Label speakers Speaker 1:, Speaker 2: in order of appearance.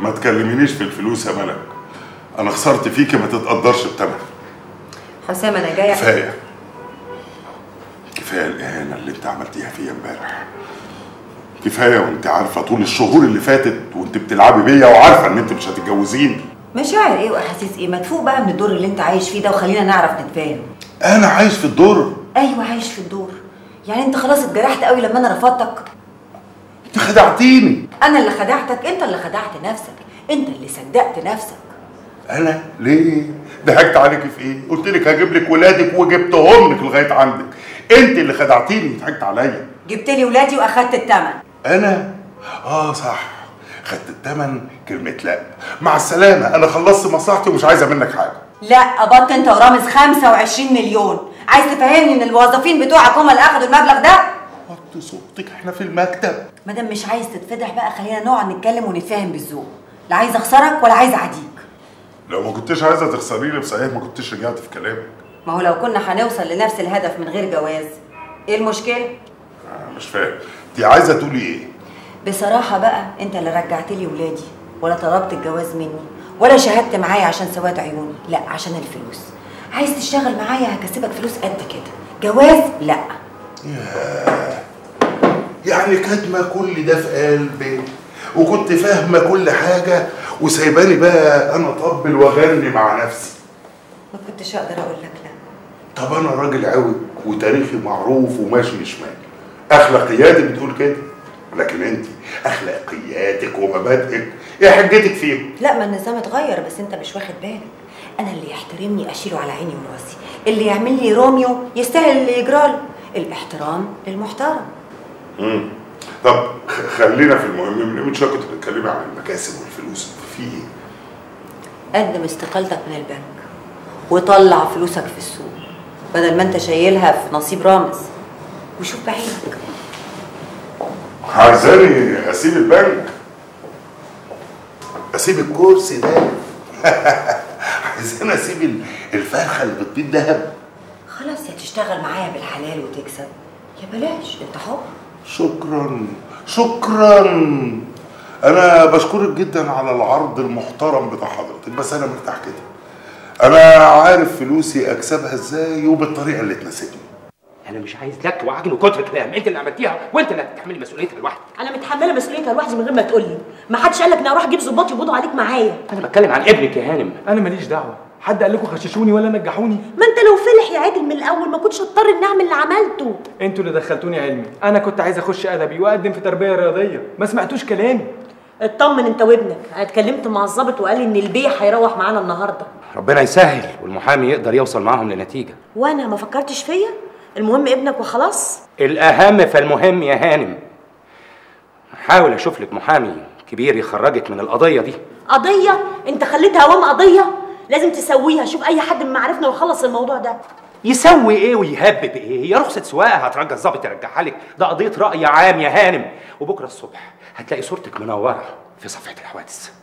Speaker 1: ما تكلمينيش في الفلوس يا ملك انا خسرت فيكي ما تتقدرش بتمن
Speaker 2: حسام انا جايه
Speaker 1: كفايه كفايه الاهانه اللي انت عملتيها فيا امبارح كفايه وانت عارفه طول الشهور اللي فاتت وانت بتلعبي بيا وعارفه ان انت مش هتتجوزيني
Speaker 2: مشاعر ايه واحاسيس ايه ما تفوق بقى من الدور اللي انت عايش فيه ده وخلينا نعرف نتفاهم
Speaker 1: انا عايش في الدور
Speaker 2: ايوه عايش في الدور يعني انت خلاص اتجرحت قوي لما انا رفضتك
Speaker 1: انت خدعتيني
Speaker 2: انا اللي خدعتك انت اللي خدعت نفسك انت اللي صدقت نفسك
Speaker 1: انا ليه ضحكت عليكي في ايه قلت لك هجيب لك ولادك وجبتهم لك لغايه عندك انت اللي خدعتيني وضحكت عليا
Speaker 2: جبت لي ولادي واخدت الثمن
Speaker 1: انا اه صح خدت الثمن كلمه لا مع السلامه انا خلصت مصلحتي ومش عايزه منك حاجه
Speaker 2: لا قبضت انت ورامز 25 مليون عايز تفهمني ان الموظفين بتوعك هم اللي اخدوا المبلغ ده
Speaker 1: وطي صوتك احنا في المكتب
Speaker 2: مادام مش عايز تتفضح بقى خلينا نقعد نتكلم ونتفاهم بالذوق لا عايز اخسرك ولا عايز اعديك
Speaker 1: لو ما كنتش عايزه تخسريني بصحيح ما كنتش رجعت في كلامك
Speaker 2: ما هو لو كنا هنوصل لنفس الهدف من غير جواز ايه المشكله
Speaker 1: انا مش فاهم انت عايزه تقولي ايه
Speaker 2: بصراحه بقى انت اللي رجعت لي ولادي ولا طلبت الجواز مني ولا شهدت معايا عشان سواد عيوني لا عشان الفلوس عايز تشتغل معايا هكسبك فلوس قد كده جواز لا
Speaker 1: يعني كاتمه كل ده في قلبي وكنت فاهمه كل حاجه وسايباني بقى انا اطبل واغني مع نفسي
Speaker 2: ما كنتش اقدر اقول لك لا
Speaker 1: طب انا راجل عوج وتاريخي معروف وماشي شمال اخلاقياتي بتقول كده لكن انت اخلاقياتك ومبادئك ايه حجتك فيهم
Speaker 2: لا ما النظام اتغير بس انت مش واخد بالك انا اللي يحترمني اشيله على عيني وراسي اللي يعمل لي روميو يستاهل اللي يجراله الاحترام للمحترم
Speaker 1: امم طب خ- خلينا في المهم من من شويه كنت بتتكلمي عن المكاسب والفلوس في ايه
Speaker 2: قدم استقالتك من البنك وطلع فلوسك في السوق بدل ما انت شايلها في نصيب رامز وشوف بعينك
Speaker 1: عايزاني اسيب البنك اسيب الكرسي ده عايزاني اسيب ال- الفرخه اللي بتبيض دهب
Speaker 2: خلاص يا تشتغل معايا بالحلال وتكسب يا بلاش انت حر
Speaker 1: شكرا شكرا انا بشكرك جدا على العرض المحترم بتاع حضرتك بس انا مرتاح كده انا عارف فلوسي اكسبها ازاي وبالطريقه اللي تناسبني
Speaker 3: انا مش عايز لك وعجن وكتر كلام انت اللي عملتيها وانت اللي هتتحملي مسؤوليتها لوحدك
Speaker 4: انا متحمله مسؤوليتها لوحدي من غير ما تقول لي ما حدش قال لك اني اروح اجيب ظباط يقبضوا عليك معايا
Speaker 3: انا بتكلم عن ابنك يا هانم
Speaker 5: انا ماليش دعوه حد قال لكم خششوني ولا نجحوني
Speaker 4: ما انت لو فلح يا عادل من الاول ما كنتش هضطر اني اعمل اللي عملته
Speaker 5: انتوا اللي دخلتوني علمي انا كنت عايز اخش ادبي واقدم في تربيه رياضيه ما سمعتوش كلامي
Speaker 4: اطمن انت وابنك انا اتكلمت مع الظابط وقال لي ان البيع هيروح معانا النهارده
Speaker 3: ربنا يسهل والمحامي يقدر يوصل معاهم لنتيجه
Speaker 4: وانا ما فكرتش فيا المهم ابنك وخلاص
Speaker 3: الاهم فالمهم يا هانم حاول اشوف لك محامي كبير يخرجك من القضيه دي
Speaker 4: قضيه انت خليتها اوام قضيه لازم تسويها شوف اي حد من معارفنا ويخلص الموضوع ده
Speaker 3: يسوي ايه ويهبب ايه هي رخصه سواقه هترجع الظابط يرجعها لك ده قضيه راي عام يا هانم وبكره الصبح هتلاقي صورتك منوره في صفحه الحوادث